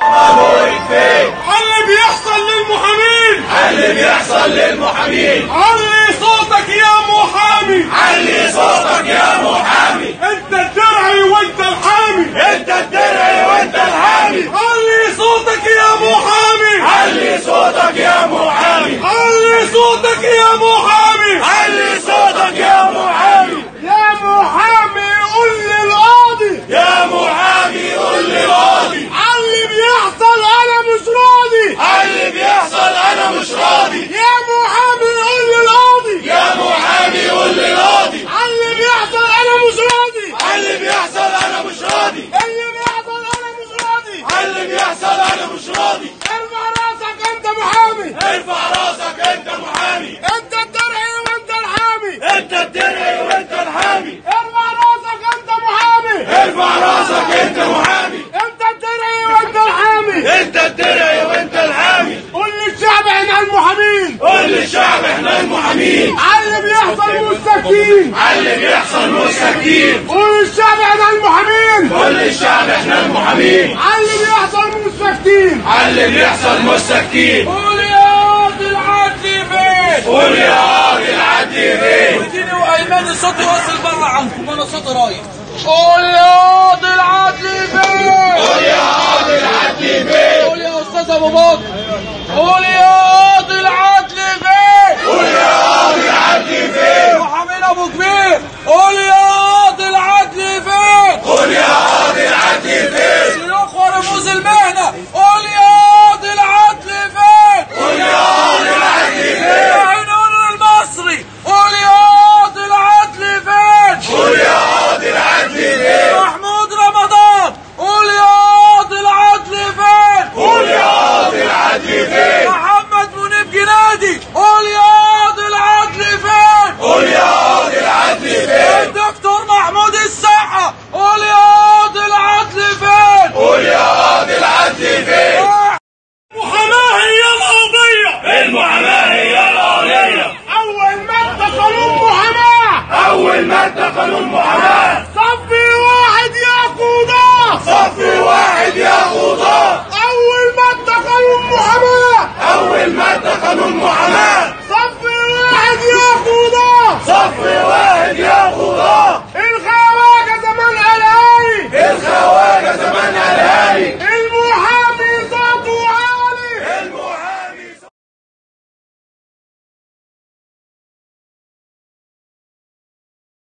اللي بيحصل للمحامين اللي بيحصل للمحامين علي صوتك يا محامي علي صوتك يا محامي انت الدرعي وانت الحامي انت الدرعي وانت الحامي علي صوتك يا محامي علي صوتك يا محامي علي صوتك يا محامي علي صوتك يا محامي يا محامي قول للقاضي يا محامي قول لي قاضي علي بيحصل انا مش راضي اللي بيحصل انا مش راضي يا محامي قول للقاضي يا محامي قول لي قاضي علي بيحصل انا مش راضي اللي بيحصل انا مش راضي اللي بيحصل انا مش راضي اللي بيحصل انا مش راضي ارفع راسك انت محامي ارفع راسك انت محامي انت الدرعي وانت الحامي انت الدرعي وانت الحامي ارفع راسك انت محامي ارفع راسك انت محامي انت الدرعي وانت الحامي انت الدرعي وانت الحامي قول للشعب احنا المحامين قول للشعب احنا المحامين علي بيحصل مستكين اللي بيحصل مستكين قول للشعب احنا المحامين قول للشعب احنا المحامين علي بيحصل مستكين اللي بيحصل مستكين قول يا قاضي العدل فين قول يا قاضي العدي فين اديني وايمان الصوت واصل بره عنكم وانا صوتي رايح قول يا قاضي العدل فين قول يا قاضي العدي فين قول يا استاذ ابو بكر قول